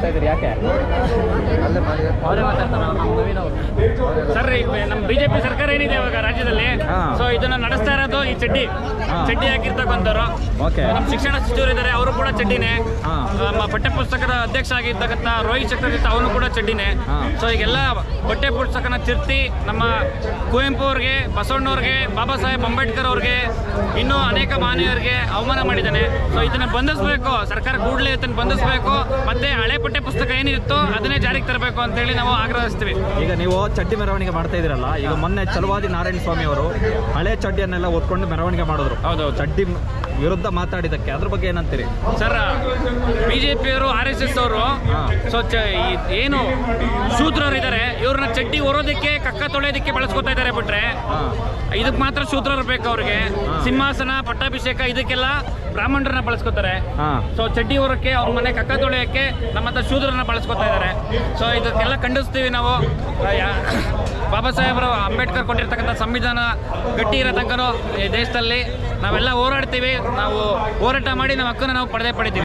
ಇದ್ದೀರಿ ಯಾಕೆ ಸರ್ ನಮ್ಮ ಬಿಜೆಪಿ ಸರ್ಕಾರ ಏನಿದೆ ಇವಾಗ ರಾಜ್ಯದಲ್ಲಿ ಹಾ. ಸೊ ಇದನ್ನ ನಡೆಸ್ತಾ ಇರೋದು ಈ ಚಡ್ಡಿ ಹಾ. ಚಡ್ಡಿ ಹಾಕಿರ್ತಕ್ಕಂಥವ್ರು ಓಕೆ ನಮ್ಮ ಶಿಕ್ಷಣ ಸಚಿವರು ಇದ್ದಾರೆ ಅವರು ಕೂಡ ಚಡ್ಡಿನೇ ಹಾ. ನಮ್ಮ ಪಠ್ಯ ಪುಸ್ತಕದ ಅಧ್ಯಕ್ಷ ಆಗಿರ್ತಕ್ಕಂಥ ರೋಹಿತ್ ಚಕ್ರವರ್ತಿ ಅವನು ಕೂಡ ಚಡ್ಡಿನೇ ಹಾ. ಸೊ ಈಗೆಲ್ಲ ಪಠ್ಯ ಪುಸ್ತಕನ ತಿರ್ತಿ ನಮ್ಮ ಕುವೆಂಪು ಅವ್ರಿಗೆ ಬಸವಣ್ಣವ್ರಿಗೆ ಬಾಬಾ ಸಾಹೇಬ್ ಅಂಬೇಡ್ಕರ್ ಅವ್ರಿಗೆ ಇನ್ನೂ ಅನೇಕ ಮಾನವರಿಗೆ ಅವಮಾನ ಮಾಡಿದ್ದಾನೆ ಸೊ ಇದನ್ನ ಬಂಧಿಸಬೇಕು ಸರ್ಕಾರ ಕೂಡಲೇ ಇದನ್ನ ಬಂಧಿಸಬೇಕು ಮತ್ತೆ ಹಳೆ ಪಠ್ಯ ಪುಸ್ತಕ ಏನಿರುತ್ತೋ ಅದನ್ನೇ ಜಾರಿಗೆ ತರಬೇಕು ಅಂತೇಳಿ ನಾವು ಆಗ್ರಹಿಸ್ತೀವಿ ಈಗ ನೀವು ಚಡ್ಡಿ ಮೆರವಣಿಗೆ ಮಾಡ್ತಾ ಇದ್ದೀರಲ್ಲ ಈಗ ಮೊನ್ನೆ ಚಲವಾದಿ ನಾರಾಯಣ ಸ್ವಾಮಿ ಅವರು ಹಳೆ ಚಡ್ಡಿಯನ್ನೆಲ್ಲ ಓದ್ಕೊಂಡು ಮೆರವಣಿಗೆ ಮಾಡಿದ್ರು ಹೌದೌದು. ಚಡ್ಡಿ ವಿರುದ್ಧ ಮಾತಾಡಿದ್ದಕ್ಕೆ ಅದ್ರ ಬಗ್ಗೆ ಏನಂತೀರಿ ಸರ್ ಬಿಜೆಪಿಯವರು ಆರ್ ಎಸ್ ಎಸ್ ಅವರು ಹಾ. ಸೊ ಚ- ಈ- ಏನು ಶೂದ್ರರು ಇದ್ದಾರೆ ಇವ್ರನ್ನ ಚಡ್ಡಿ ಹೊರೋದಕ್ಕೆ ಕಕ್ಕ ತೊಳೆಯೋದಕ್ಕೆ ಬಳಸ್ಕೊತಾ ಇದ್ದಾರೆ ಬಿಟ್ರೆ ಹಾ ಇದಕ್ಕೆ ಮಾತ್ರ ಶೂದ್ರರು ಬೇಕು ಅವ್ರಿಗೆ ಹಾ. ಸಿಂಹಾಸನ ಪಟ್ಟಾಭಿಷೇಕ ಇದಕ್ಕೆಲ್ಲ ಬ್ರಾಹ್ಮಣರನ್ನ ಬಳಸ್ಕೊತಾರೆ ಹಾ ಸೊ ಚಡ್ಡಿ ಹೊರಕ್ಕೆ ಅವ್ರ ಮನೆ ಕಕ್ಕ ತೊಳೆಯೋಕ್ಕೆ ನಮ್ಮ ಹತ್ರ ಶೂದ್ರನ್ನ ಬಳಸ್ಕೊತಾ ಇದ್ದಾರೆ ಸೊ ಇದಕ್ಕೆಲ್ಲ ಖಂಡಿಸ್ತೀವಿ ನಾವು ಆ, ಯಾ- ಬಾಬಾ ಸಾಹೇಬರು ಅಂಬೇಡ್ಕರ್ ಕೊಟ್ಟಿರ್ತಕ್ಕಂಥ ಸಂವಿಧಾನ ಗಟ್ಟಿ ಇರೋ ತನಕನೂ ಈ ದೇಶದಲ್ಲಿ ನಾವೆಲ್ಲ ಹೋರಾಡ್ತೀವಿ ನಾವು ಹೋರಾಟ ಮಾಡಿ ನಮ್ಮ ಹಕ್ಕನ್ನು ನಾವು ಪಡೆದೇ ಪಡಿತೀವಿ